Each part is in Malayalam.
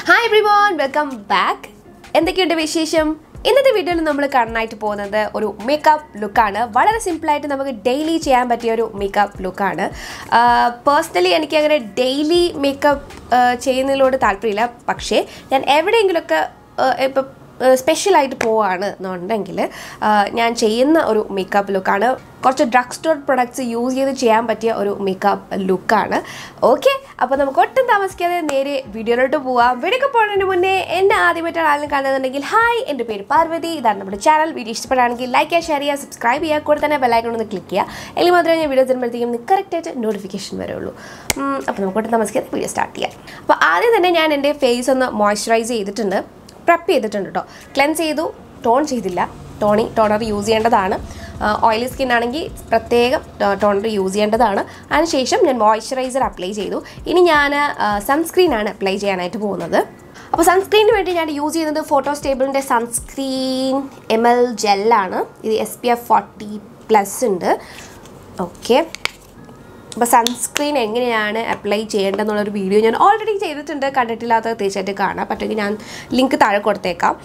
hi everyone welcome back എന്തൊക്കെയുണ്ട് വിശേഷം ഇന്നത്തെ വീഡിയോയിൽ നമ്മൾ കാണാനായിട്ട് പോകുന്നത് ഒരു മേക്കപ്പ് ലുക്കാണ് വളരെ സിമ്പിളായിട്ട് നമുക്ക് ഡെയിലി ചെയ്യാൻ പറ്റിയ ഒരു മേക്കപ്പ് ലുക്കാണ് പേഴ്സണലി എനിക്ക് അങ്ങനെ ഡെയിലി മേക്കപ്പ് ചെയ്യുന്നതിലോട് താല്പര്യമില്ല പക്ഷേ ഞാൻ എവിടെയെങ്കിലുമൊക്കെ ഇപ്പം സ്പെഷ്യലായിട്ട് പോവാണ് എന്നുണ്ടെങ്കിൽ ഞാൻ ചെയ്യുന്ന ഒരു മേക്കപ്പ് ലുക്കാണ് കുറച്ച് ഡ്രഗ് സ്റ്റോർ പ്രൊഡക്ട്സ് യൂസ് ചെയ്ത് ചെയ്യാൻ പറ്റിയ ഒരു മേക്കപ്പ് ലുക്കാണ് ഓക്കെ അപ്പോൾ നമുക്ക് ഒട്ടും താമസിക്കാതെ നേരെ വീഡിയോയിലോട്ട് പോവാം വീഡിയോ പോകുന്നതിന് മുന്നേ എന്നെ ആദ്യമായിട്ടാണ് ആരെങ്കിലും കാണുന്നുണ്ടെങ്കിൽ ഹായ് എൻ്റെ പേര് പാർവതി ഇതാണ് നമ്മുടെ ചാനൽ വീഡിയോ ഇഷ്ടപ്പെടുകയാണെങ്കിൽ ലൈക്ക് ചെയ്യുക ഷെയർ ചെയ്യുക സബ്സ്ക്രൈബ് ചെയ്യുക കൂടെ തന്നെ ബെല്ലൈക്കൺ ഒന്ന് ക്ലിക്ക് ചെയ്യുക എങ്കിൽ മാത്രമേ ഞാൻ വീഡിയോ തരുമ്പോഴത്തേക്കും നിങ്ങൾക്ക് കറക്റ്റായിട്ട് നോട്ടിഫിക്കേഷൻ വരുള്ളൂ അപ്പോൾ നമുക്ക് ഒട്ടും താമസിക്കാതെ വീഡിയോ സ്റ്റാർട്ട് ചെയ്യാം അപ്പോൾ ആദ്യം തന്നെ ഞാൻ എൻ്റെ ഫേസ് ഒന്ന് മോയ്സ്ചറൈസ് ചെയ്തിട്ടുണ്ട് പ്രപ്പ് ചെയ്തിട്ടുണ്ട് കേട്ടോ ക്ലെൻസ് ചെയ്തു ടോൺ ചെയ്തില്ല ടോണി ടോണർ യൂസ് ചെയ്യേണ്ടതാണ് ഓയിലി സ്കിൻ ആണെങ്കിൽ പ്രത്യേകം ടോണർ യൂസ് ചെയ്യേണ്ടതാണ് അതിനുശേഷം ഞാൻ മോയ്സ്ചറൈസർ അപ്ലൈ ചെയ്തു ഇനി ഞാൻ സൺസ്ക്രീനാണ് അപ്ലൈ ചെയ്യാനായിട്ട് പോകുന്നത് അപ്പോൾ സൺസ്ക്രീനിന് വേണ്ടി ഞാൻ യൂസ് ചെയ്യുന്നത് ഫോട്ടോ സ്റ്റേബിളിൻ്റെ സൺസ്ക്രീൻ എം എൽ ജെല്ലാണ് ഇത് S P F forty plus ഉണ്ട് ഓക്കെ അപ്പോൾ സൺസ്ക്രീൻ എങ്ങനെയാണ് അപ്ലൈ ചെയ്യേണ്ടതെന്നുള്ളൊരു വീഡിയോ ഞാൻ ഓൾറെഡി ചെയ്തിട്ടുണ്ട് കണ്ടിട്ടില്ലാത്തത് തീർച്ചയായിട്ടും കാണാം പറ്റുമെങ്കിൽ ഞാൻ ലിങ്ക് താഴെ കൊടുത്തേക്കാം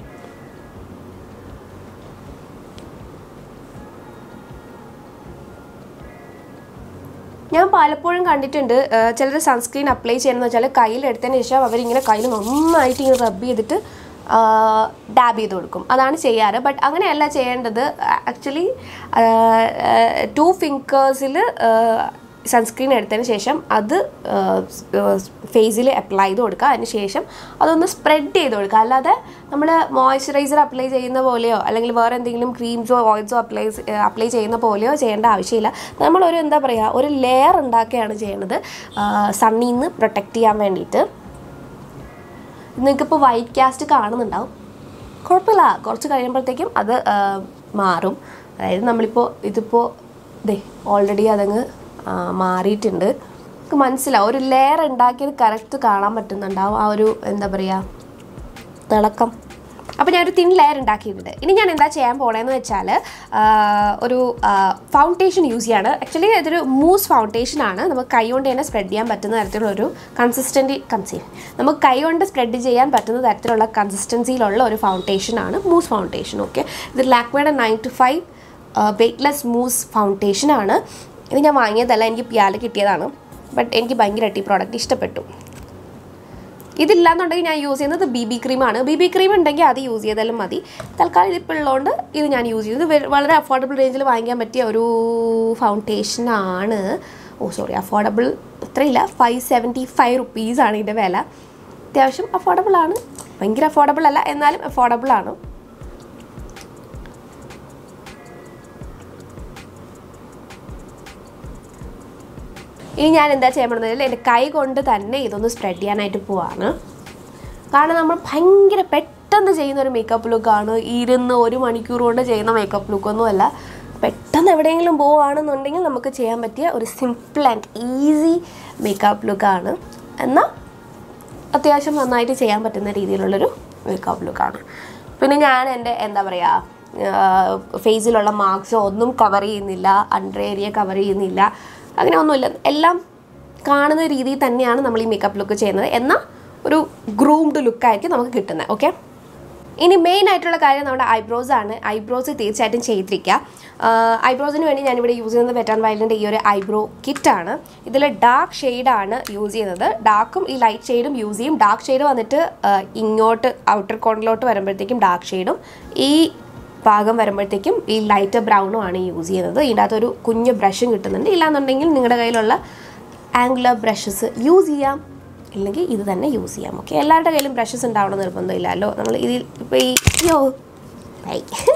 ഞാൻ പലപ്പോഴും കണ്ടിട്ടുണ്ട് ചിലർ സൺസ്ക്രീൻ അപ്ലൈ ചെയ്യണമെന്ന് വെച്ചാൽ കയ്യിലെടുത്തതിന് ശേഷം അവരിങ്ങനെ കയ്യിൽ നന്നായിട്ട് ഇങ്ങനെ റബ്ബ് ചെയ്തിട്ട് ഡാബ് ചെയ്ത് കൊടുക്കും അതാണ് ചെയ്യാറ് ബട്ട് അങ്ങനെയല്ല ചെയ്യേണ്ടത് ആക്ച്വലി ടു ഫിംഗേഴ്സിൽ സൺസ്ക്രീൻ എടുത്തതിന് ശേഷം അത് ഫേസിൽ അപ്ലൈ ചെയ്ത് കൊടുക്കുക അതിന് ശേഷം അതൊന്ന് സ്പ്രെഡ് ചെയ്ത് കൊടുക്കുക അല്ലാതെ നമ്മൾ മോയ്സ്ചറൈസർ അപ്ലൈ ചെയ്യുന്ന പോലെയോ അല്ലെങ്കിൽ വേറെ എന്തെങ്കിലും ക്രീംസോ ഓയിൽസോ അപ്ലൈ അപ്ലൈ ചെയ്യുന്ന പോലെയോ ചെയ്യേണ്ട ആവശ്യമില്ല നമ്മളൊരു എന്താ പറയുക ഒരു ലെയർ ഉണ്ടാക്കുകയാണ് ചെയ്യുന്നത് സണ്ണിൽ നിന്ന് പ്രൊട്ടക്റ്റ് ചെയ്യാൻ വേണ്ടിയിട്ട് നിങ്ങൾക്കിപ്പോൾ വൈറ്റ് കാസ്റ്റ് കാണുന്നുണ്ടാവും കുഴപ്പമില്ല കുറച്ച് കഴിയുമ്പോഴത്തേക്കും അത് മാറും അതായത് നമ്മളിപ്പോൾ ഇതിപ്പോൾ ദേ ഓൾറെഡി അതങ്ങ് മാറിയിട്ടുണ്ട് നമുക്ക് മനസ്സിലാവും ഒരു ലെയർ ഉണ്ടാക്കിയത് കറക്റ്റ് കാണാൻ പറ്റുന്നുണ്ടാവും ആ ഒരു എന്താ പറയുക തിളക്കം അപ്പോൾ ഞാനൊരു തിൻ ലെയർ ഉണ്ടാക്കിയിട്ടുണ്ട് ഇനി ഞാൻ എന്താ ചെയ്യാൻ പോണേന്ന് വെച്ചാൽ ഒരു ഫൗണ്ടേഷൻ യൂസ് ചെയ്യാണ് ആക്ച്വലി ഇതൊരു മൂസ് ഫൗണ്ടേഷൻ ആണ് നമുക്ക് കൈ കൊണ്ട് തന്നെ സ്പ്രെഡ് ചെയ്യാൻ പറ്റുന്ന തരത്തിലുള്ളൊരു കൺസിസ്റ്റൻറ്റി കൺസീൽ നമുക്ക് കൈ കൊണ്ട് സ്പ്രെഡ് ചെയ്യാൻ പറ്റുന്ന തരത്തിലുള്ള കൺസിസ്റ്റൻസിയിലുള്ള ഒരു ഫൗണ്ടേഷൻ ആണ് മൂസ് ഫൗണ്ടേഷൻ ഓക്കെ ഇത് ലാക്മേയുടെ nine to five weightless mousse foundation ആണ് ഇത് ഞാൻ വാങ്ങിയതല്ല എനിക്ക് പിയാല് കിട്ടിയതാണ് ബട്ട് എനിക്ക് ഭയങ്കരമായിട്ട് ഈ പ്രോഡക്റ്റ് ഇഷ്ടപ്പെട്ടു ഇതില്ലാന്നുണ്ടെങ്കിൽ ഞാൻ യൂസ് ചെയ്യുന്നത് ബി ബി ക്രീമാണ് ബി ബി ക്രീം ഉണ്ടെങ്കിൽ അത് യൂസ് ചെയ്താലും മതി തൽക്കാലം ഇതിപ്പോൾ ഉള്ളതുകൊണ്ട് ഇത് ഞാൻ യൂസ് ചെയ്തു വളരെ അഫോർഡബിൾ റേഞ്ചിൽ വാങ്ങിക്കാൻ പറ്റിയ ഒരു ഫൗണ്ടേഷനാണ് ഓ സോറി അഫോർഡബിൾ ഇത്രയില്ല ഫൈവ് സെവൻറ്റി ഫൈവ് റുപ്പീസാണ് ഇതിൻ്റെ വില അത്യാവശ്യം അഫോർഡബിൾ ആണ് ഭയങ്കര അഫോർഡബിൾ അല്ല എന്നാലും അഫോർഡബിൾ ആണ് ഇനി ഞാൻ എന്താ ചെയ്യാൻ പോകുന്നത് എൻ്റെ കൈ കൊണ്ട് തന്നെ ഇതൊന്ന് സ്പ്രെഡ് ചെയ്യാനായിട്ട് പോവാണ് കാരണം നമ്മൾ ഭയങ്കര പെട്ടെന്ന് ചെയ്യുന്ന ഒരു മേക്കപ്പ് ലുക്കാണ് ഇരുന്ന് ഒരു മണിക്കൂർ കൊണ്ട് ചെയ്യുന്ന മേക്കപ്പ് ലുക്കൊന്നുമല്ല പെട്ടെന്ന് എവിടെയെങ്കിലും പോവുകയാണെന്നുണ്ടെങ്കിൽ നമുക്ക് ചെയ്യാൻ പറ്റിയ ഒരു സിമ്പിൾ ആൻഡ് ഈസി മേക്കപ്പ് ലുക്കാണ് എന്നാൽ അത്യാവശ്യം നന്നായിട്ട് ചെയ്യാൻ പറ്റുന്ന രീതിയിലുള്ളൊരു മേക്കപ്പ് ലുക്കാണ് പിന്നെ ഞാൻ എൻ്റെ എന്താ പറയുക ഫേസിലുള്ള മാർക്സോ ഒന്നും കവർ ചെയ്യുന്നില്ല അണ്ടർ ഏരിയ കവർ ചെയ്യുന്നില്ല അങ്ങനെ ഒന്നുമില്ല എല്ലാം കാണുന്ന രീതിയിൽ തന്നെയാണ് നമ്മൾ ഈ മേക്കപ്പ് ലുക്ക് ചെയ്യുന്നത് എന്നാൽ ഒരു ഗ്രൂംഡ് ലുക്കായിരിക്കും നമുക്ക് കിട്ടുന്നത് ഓക്കെ ഇനി മെയിൻ ആയിട്ടുള്ള കാര്യം നമ്മുടെ ഐബ്രോസ് ആണ് ഐബ്രോസ് തീർച്ചയായിട്ടും ചെയ്തിരിക്കുക ഐബ്രോസിന് വേണ്ടി ഞാനിവിടെ യൂസ് ചെയ്യുന്നത് വെറ്റാൻ വയലിൻ്റെ ഈ ഒരു ഐബ്രോ കിറ്റാണ് ഇതിൽ ഡാർക്ക് ഷെയ്ഡാണ് യൂസ് ചെയ്യുന്നത് ഡാർക്കും ഈ ലൈറ്റ് ഷെയ്ഡും യൂസ് ചെയ്യും ഡാർക്ക് ഷെയ്ഡ് വന്നിട്ട് ഇങ്ങോട്ട് ഔട്ടർ കോർണറിലോട്ട് വരുമ്പോഴത്തേക്കും ഡാർക്ക് ഷെയ്ഡും ഈ ഭാഗം വരുമ്പോഴത്തേക്കും ഈ ലൈറ്റ് ബ്രൗണും ആണ് യൂസ് ചെയ്യുന്നത് ഇതിൻ്റെ അകത്തൊരു കുഞ്ഞ് ബ്രഷും കിട്ടുന്നുണ്ട് ഇല്ലാന്നുണ്ടെങ്കിൽ നിങ്ങളുടെ കയ്യിലുള്ള ആംഗുലർ ബ്രഷസ് യൂസ് ചെയ്യാം ഇല്ലെങ്കിൽ ഇത് തന്നെ യൂസ് ചെയ്യാം ഓക്കെ എല്ലാവരുടെ കയ്യിലും ബ്രഷസ് ഉണ്ടാവണം നിർബന്ധമില്ലല്ലോ നമ്മൾ ഇതിൽ ഇപ്പോൾ ഈ യോ ബൈ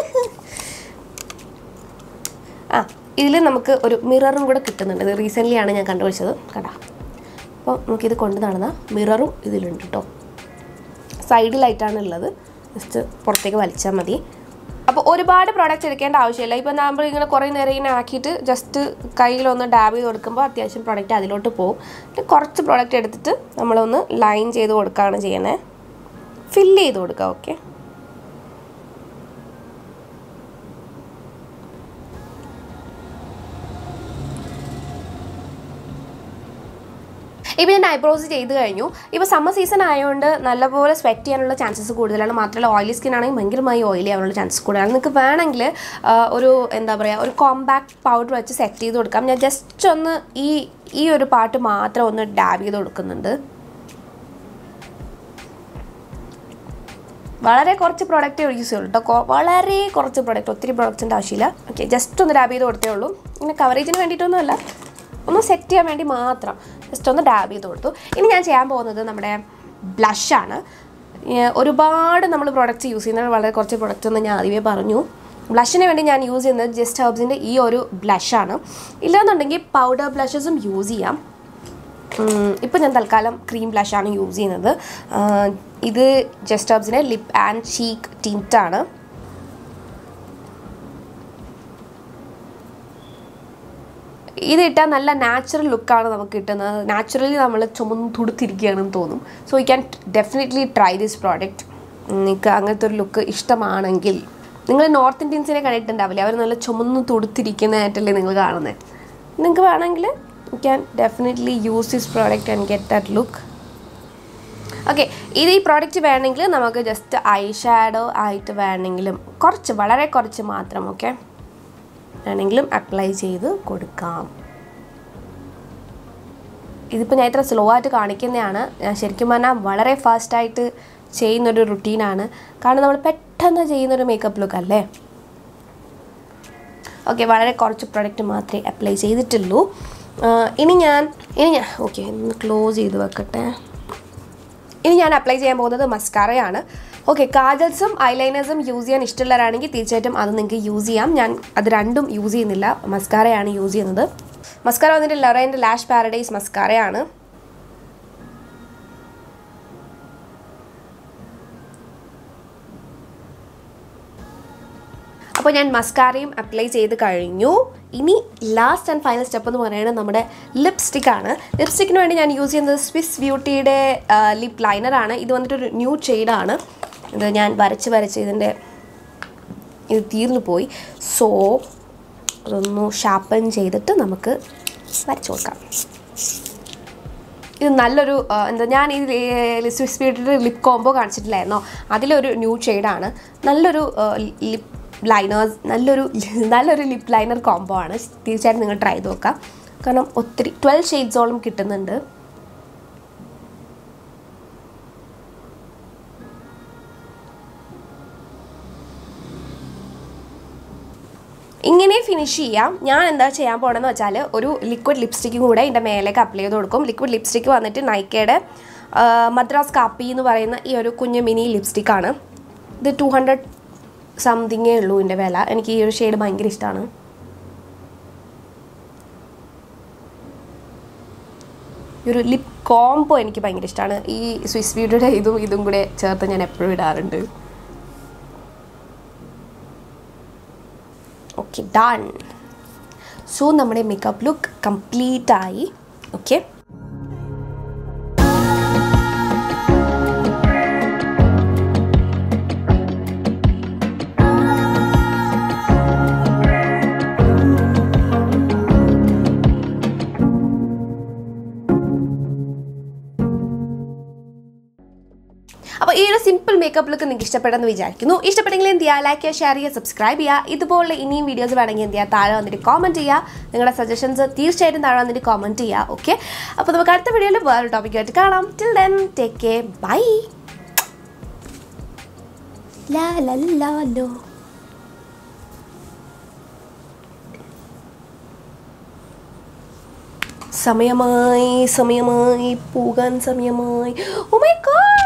ആ ഇതിൽ നമുക്ക് ഒരു മിററും കൂടെ കിട്ടുന്നുണ്ട് ഇത് റീസെൻ്റ്ലി ആണ് ഞാൻ കണ്ടുപിടിച്ചത് കടാ അപ്പോൾ നമുക്കിത് കൊണ്ട് നടന്ന മിററും ഇതിലുണ്ട് കേട്ടോ സൈഡിലായിട്ടാണ് ഉള്ളത് ജസ്റ്റ് പുറത്തേക്ക് വലിച്ചാൽ മതി അപ്പോൾ ഒരുപാട് പ്രോഡക്റ്റ്സ് എടുക്കേണ്ട ആവശ്യമില്ല ഇപ്പോൾ നമ്മൾ ഇങ്ങനെ കുറേ നേരം ഇങ്ങനെ ആക്കിയിട്ട് ജസ്റ്റ് കയ്യിലൊന്ന് ഡാബ് ചെയ്ത് കൊടുക്കുമ്പോൾ അത്യാവശ്യം പ്രോഡക്റ്റ് അതിലോട്ട് പോകും പിന്നെ കുറച്ച് പ്രോഡക്റ്റ് എടുത്തിട്ട് നമ്മളൊന്ന് ലൈൻ ചെയ്ത് കൊടുക്കുകയാണ് ചെയ്യണേ ഫില്ല് ചെയ്ത് കൊടുക്കുക ഓക്കെ ഇപ്പോൾ ഞാൻ ഐബ്രോസ് ചെയ്ത് കഴിഞ്ഞു ഇപ്പോൾ സമ്മർ സീസൺ ആയതുകൊണ്ട് നല്ലപോലെ സ്വെറ്റ് ചെയ്യാനുള്ള ചാൻസസ് കൂടുതലാണ് മാത്രമല്ല ഓയിലി സ്കിൻ ആണെങ്കിൽ ഭയങ്കരമായി ഓയിലി ആവാനുള്ള ചാൻസസ് കൂടുതലാണ് നിങ്ങൾക്ക് വേണമെങ്കിൽ ആ, ഒരു എന്താ പറയുക ഒരു കോമ്പാക്ട് പൗഡർ വെച്ച് സെറ്റ് ചെയ്ത് കൊടുക്കാം ഞാൻ ജസ്റ്റ് ഒന്ന് ഈ ഈ ഒരു പാർട്ട് മാത്രം ഒന്ന് ഡാബ് ചെയ്ത് കൊടുക്കുന്നുണ്ട് വളരെ കുറച്ച് പ്രോഡക്റ്റ് യൂസ് ചെയ്യുള്ളൂ കേട്ടോ കൊ- വളരെ കുറച്ച് പ്രോഡക്റ്റ് ഒത്തിരി പ്രോഡക്റ്റ്സിൻ്റെ ആവശ്യമില്ല ഓക്കെ ജസ്റ്റ് ഒന്ന് ഡാബ് ചെയ്ത് കൊടുത്തേ ഉള്ളൂ ഇങ്ങനെ കവറേജിന് വേണ്ടിയിട്ടൊന്നുമല്ല ഒന്ന് സെറ്റ് ചെയ്യാൻ വേണ്ടി മാത്രം ജസ്റ്റ് ഒന്ന് ഡാബ് ചെയ്ത് കൊടുത്തു ഇനി ഞാൻ ചെയ്യാൻ പോകുന്നത് നമ്മുടെ ബ്ലഷാണ് ഒരുപാട് നമ്മൾ പ്രോഡക്റ്റ്സ് യൂസ് ചെയ്യുന്നത് വളരെ കുറച്ച് പ്രോഡക്റ്റ് എന്ന് ഞാൻ ആദ്യമേ പറഞ്ഞു ബ്ലഷിന് വേണ്ടി ഞാൻ യൂസ് ചെയ്യുന്നത് ജസ്റ്റ് ഹെർബ്സിൻ്റെ ഈ ഒരു ബ്ലഷാണ് ഇല്ലാന്നുണ്ടെങ്കിൽ പൗഡർ ബ്ലഷസും യൂസ് ചെയ്യാം ഇപ്പോൾ ഞാൻ തൽക്കാലം ക്രീം ബ്ലഷാണ് യൂസ് ചെയ്യുന്നത് ആ, ഇത് ജസ്റ്റ് ഹബ്സിൻ്റെ ലിപ്പ് ആൻഡ് ചീക്ക് ടിൻറ്റാണ് ഇത് ഇട്ടാൽ നല്ല നാച്ചുറൽ ലുക്കാണ് നമുക്ക് കിട്ടുന്നത് നാച്ചുറലി നമ്മൾ ചുമന്ന് തുടുത്തിരിക്കുകയാണെന്ന് തോന്നും so you can definitely try this product നിങ്ങൾക്ക് അങ്ങനത്തെ ഒരു ലുക്ക് ഇഷ്ടമാണെങ്കിൽ നിങ്ങൾ നോർത്ത് ഇന്ത്യൻസിനെ കണ്ടിട്ടുണ്ടാവില്ലേ അവർ നല്ല ചുമന്ന് തുടുത്തിരിക്കുന്നതായിട്ടല്ലേ നിങ്ങൾ കാണുന്നത് നിങ്ങൾക്ക് വേണമെങ്കിൽ you can definitely use this product and get that look okay ഇത് ഈ പ്രോഡക്റ്റ് വേണമെങ്കിൽ നമുക്ക് ജസ്റ്റ് ഐ ഷാഡോ ആയിട്ട് വേണമെങ്കിലും കുറച്ച് വളരെ കുറച്ച് മാത്രം ഓക്കെ വേണമെങ്കിലും അപ്ലൈ ചെയ്ത് കൊടുക്കാം ഇതിപ്പോൾ ഞാൻ ഇത്ര സ്ലോ ആയിട്ട് കാണിക്കുന്നതാണ് ഞാൻ ശരിക്കും പറഞ്ഞാൽ വളരെ ഫാസ്റ്റായിട്ട് ചെയ്യുന്നൊരു റുട്ടീനാണ് കാരണം നമ്മൾ പെട്ടെന്ന് ചെയ്യുന്നൊരു മേക്കപ്പ് ലുക്ക് അല്ലേ ഓക്കെ വളരെ കുറച്ച് പ്രൊഡക്റ്റ് മാത്രമേ അപ്ലൈ ചെയ്തിട്ടുള്ളൂ ആ, ഇനി ഞാൻ ഇനി ഞാൻ ഓക്കെ ഒന്ന് ക്ലോസ് ചെയ്ത് വെക്കട്ടെ ഇനി ഞാൻ അപ്ലൈ ചെയ്യാൻ പോകുന്നത് മസ്കാറയാണ് ഓക്കെ കാജൽസും ഐലൈനേഴ്സും യൂസ് ചെയ്യാൻ ഇഷ്ടമുള്ളവരാണെങ്കിൽ തീർച്ചയായിട്ടും അത് നിങ്ങൾക്ക് യൂസ് ചെയ്യാം ഞാൻ അത് രണ്ടും യൂസ് ചെയ്യുന്നില്ല മസ്കാറയാണ് യൂസ് ചെയ്യുന്നത് മസ്കാര വന്നിട്ട് ലൊറൈൻ്റെ ലാഷ് പാരഡൈസ് മസ്കാറയാണ് അപ്പോൾ ഞാൻ മസ്കാരയും അപ്ലൈ ചെയ്ത് കഴിഞ്ഞു ഇനി ലാസ്റ്റ് ആൻഡ് ഫൈനൽ സ്റ്റെപ്പ് എന്ന് പറയുന്നത് നമ്മുടെ ലിപ്സ്റ്റിക് ആണ് ലിപ്സ്റ്റിക്കിന് വേണ്ടി ഞാൻ യൂസ് ചെയ്യുന്നത് സ്വിസ് ബ്യൂട്ടിയുടെ ലിപ് ലൈനറാണ് ഇത് വന്നിട്ടൊരു ന്യൂ ഷെയ്ഡാണ് ഇത് ഞാൻ വരച്ച് വരച്ച് ഇതിൻ്റെ ഇത് തീർന്നു പോയി സോ അതൊന്ന് ഷാർപ്പൻ ചെയ്തിട്ട് നമുക്ക് വരച്ചു കൊടുക്കാം ഇത് നല്ലൊരു ആ, എന്താ ഞാൻ ഈ സ്വിസ് ബ്യൂട്ടിയുടെ ലിപ് കോംബോ കാണിച്ചിട്ടില്ലായിരുന്നോ അതിലൊരു ന്യൂ ഷെയ്ഡാണ് നല്ലൊരു ലിപ് ലൈനേഴ്സ് നല്ലൊരു നല്ലൊരു ലിപ് ലൈനർ കോംബോ ആണ് തീർച്ചയായിട്ടും നിങ്ങൾ ട്രൈ ചെയ്ത് നോക്കാം കാരണം ഒത്തിരി ട്വൽവ് ഷെയ്ഡ്സോളം കിട്ടുന്നുണ്ട് ഇങ്ങനെ ഫിനിഷ് ചെയ്യാം ഞാൻ എന്താ ചെയ്യാൻ പോകണമെന്ന് വെച്ചാൽ ഒരു ലിക്വിഡ് ലിപ്സ്റ്റിക്കും കൂടെ ഇതിൻ്റെ മേലേക്ക് അപ്ലൈ ചെയ്ത് കൊടുക്കും ലിക്വിഡ് ലിപ്സ്റ്റിക്ക് വന്നിട്ട് നൈക്കയുടെ ആ, മദ്രാസ് കാപ്പി എന്ന് പറയുന്ന ഈ ഒരു കുഞ്ഞു മിനി ലിപ്സ്റ്റിക്കാണ് ഇത് ടു ഹൺഡ്രഡ് സംതിങ്ങേ ഉള്ളൂ ഇതിൻ്റെ വില എനിക്ക് ഈ ഒരു ഷെയ്ഡ് ഭയങ്കര ഇഷ്ടമാണ് ഈ ഒരു ലിപ് കോംബോ എനിക്ക് ഭയങ്കര ഇഷ്ടമാണ് ഈ സ്വിസ് ബ്യൂട്ടിയുടെ ഇതും ഇതും കൂടെ ചേർത്ത് ഞാൻ എപ്പോഴും ഇടാറുണ്ട് ഓക്കെ ഡൺ സോ നമ്മുടെ മേക്കപ്പ് ലുക്ക് കംപ്ലീറ്റ് ആയി ഓക്കെ അപ്പോൾ ഈ ഒരു സിമ്പിൾ മേക്കപ്പ് ലുക്ക് നിങ്ങൾക്ക് ഇഷ്ടപ്പെട്ടെന്ന് വിചാരിക്കുന്നു ഇഷ്ടപ്പെട്ടെങ്കിൽ എന്ത് ചെയ്യുക ലൈക്ക് ചെയ്യുക ഷെയർ ചെയ്യുക സബ്സ്ക്രൈബ് ചെയ്യുക ഇതുപോലെ ഇനിയും വീഡിയോസ് വേണമെങ്കിൽ എന്ത് ചെയ്യുക താഴെ വന്നിട്ട് കോമൻറ്റ് ചെയ്യുക നിങ്ങളുടെ സജഷൻസ് തീർച്ചയായിട്ടും താഴെ വന്നിട്ട് കോമൻറ്റ് ചെയ്യുക ഓക്കെ അപ്പോൾ നമുക്ക് അടുത്ത വീഡിയോയിൽ വേറൊരു ടോപ്പിക്കായിട്ട് കാണാം till then take care bye ലാ ലാ ലാ ലോ സമയമായി സമയമായി പോകാൻ സമയമായി ഓ മൈ ഗോഡ്